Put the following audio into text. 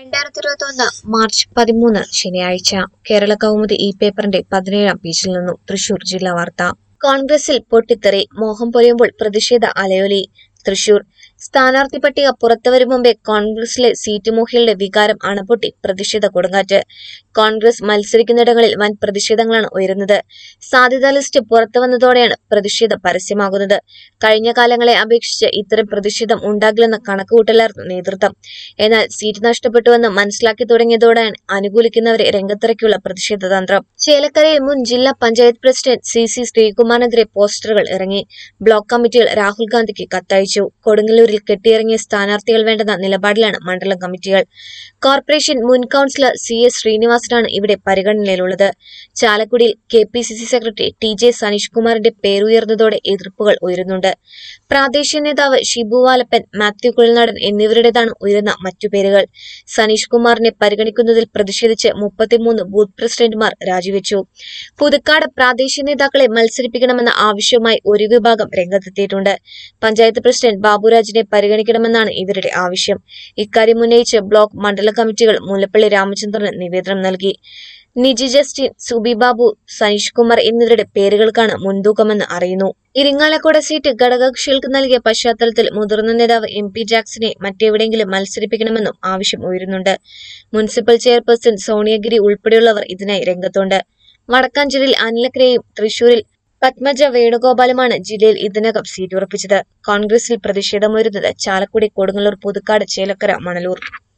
രണ്ടായിരത്തി ഇരുപത്തി ഒന്ന് മാർച്ച് പതിമൂന്ന് ശനിയാഴ്ച കേരള കൗമുദി ഈ പേപ്പറിന്റെ പതിനേഴാം പേജിൽ നിന്നും തൃശൂർ ജില്ലാ വാർത്ത കോൺഗ്രസിൽ പൊട്ടിത്തെറി മോഹം പൊലിയുമ്പോൾ പ്രതിഷേധ അലയൊലി തൃശൂർ സ്ഥാനാർത്ഥി പട്ടിക പുറത്തുവരും മുമ്പേ കോൺഗ്രസിലെ സീറ്റ് മോഹികളുടെ വികാരം അണപൊട്ടി പ്രതിഷേധ കൊടുങ്കാറ്റ് കോൺഗ്രസ് മത്സരിക്കുന്നിടങ്ങളിൽ വൻ പ്രതിഷേധങ്ങളാണ് ഉയരുന്നത് സാധ്യതാ ലിസ്റ്റ് പുറത്തു വന്നതോടെയാണ് പ്രതിഷേധം പരസ്യമാകുന്നത് കഴിഞ്ഞ കാലങ്ങളെ അപേക്ഷിച്ച് ഇത്തരം പ്രതിഷേധം ഉണ്ടാകില്ലെന്ന കണക്കുകൂട്ടലായിരുന്നു നേതൃത്വം എന്നാൽ സീറ്റ് നഷ്ടപ്പെട്ടുവെന്ന് മനസ്സിലാക്കി തുടങ്ങിയതോടെയാണ് അനുകൂലിക്കുന്നവരെ രംഗത്തിറക്കിയുള്ള പ്രതിഷേധ തന്ത്രം ചേലക്കരയിൽ മുൻ ജില്ലാ പഞ്ചായത്ത് പ്രസിഡന്റ് സി സി ശ്രീകുമാറിനെതിരെ പോസ്റ്ററുകൾ ഇറങ്ങി ബ്ലോക്ക് കമ്മിറ്റികൾ രാഹുൽ ഗാന്ധിക്ക് കത്തയച്ചു കൊടുങ്ങല്ലൂരിൽ കെട്ടിയിറങ്ങിയ സ്ഥാനാർത്ഥികൾ വേണ്ടെന്ന നിലപാടിലാണ് മണ്ഡലം കമ്മിറ്റികൾ കോർപ്പറേഷൻ മുൻ കൌൺസിലർ സി എസ് ശ്രീനിവാസനാണ് ഇവിടെ പരിഗണനയിലുള്ളത് ചാലക്കുടിയിൽ K P C C secretary T J Saneesh കുമാറിന്റെ പേരുയർന്നതോടെ എതിർപ്പുകൾ ഉയരുന്നുണ്ട് പ്രാദേശിക നേതാവ് ഷിബു വാലപ്പൻ മാത്യു കുഴൽനാടൻ എന്നിവരുടേതാണ് ഉയരുന്ന മറ്റു പേരുകൾ സനീഷ് കുമാറിനെ പരിഗണിക്കുന്നതിൽ പ്രതിഷേധിച്ച് മുപ്പത്തിമൂന്ന് ബൂത്ത് പ്രസിഡന്റുമാർ രാജിവെച്ചു പുതുക്കാട് പ്രാദേശിക നേതാക്കളെ മത്സരിപ്പിക്കണമെന്ന ആവശ്യവുമായി ഒരു വിഭാഗം രംഗത്തെത്തിയിട്ടുണ്ട് പഞ്ചായത്ത് പ്രസിഡന്റ് ബാബുരാജിനെ പരിഗണിക്കണമെന്നാണ് ഇവരുടെ ആവശ്യം ഇക്കാര്യം ഉന്നയിച്ച് ബ്ലോക്ക് മണ്ഡല കമ്മിറ്റികൾ മുല്ലപ്പള്ളി രാമചന്ദ്രന് നിവേദനം നൽകി നിജി ജസ്റ്റിൻ സുബി ബാബു സനീഷ് കുമാർ എന്നിവരുടെ പേരുകൾക്കാണ് മുൻതൂക്കമെന്ന് അറിയുന്നു ഇരിങ്ങാലക്കുട സീറ്റ് ഘടകകക്ഷികൾക്ക് നൽകിയ പശ്ചാത്തലത്തിൽ മുതിർന്ന നേതാവ് എം പി ജാക്സനെ മറ്റെവിടെയെങ്കിലും മത്സരിപ്പിക്കണമെന്നും ആവശ്യം ഉയരുന്നുണ്ട് മുനിസിപ്പൽ ചെയർപേഴ്സൺ സോണിയഗിരി ഉൾപ്പെടെയുള്ളവർ ഇതിനായി രംഗത്തുണ്ട് വടക്കാഞ്ചേരിയിൽ അനിലക്കരയും തൃശൂരിൽ പത്മജ വേണുഗോപാലുമാണ് ജില്ലയിൽ ഇതിനകം സീറ്റ് ഉറപ്പിച്ചത് കോൺഗ്രസിൽ പ്രതിഷേധമുയരുന്നത് ചാലക്കുടി കൊടുങ്ങല്ലൂർ പുതുക്കാട് ചേലക്കര മണലൂർ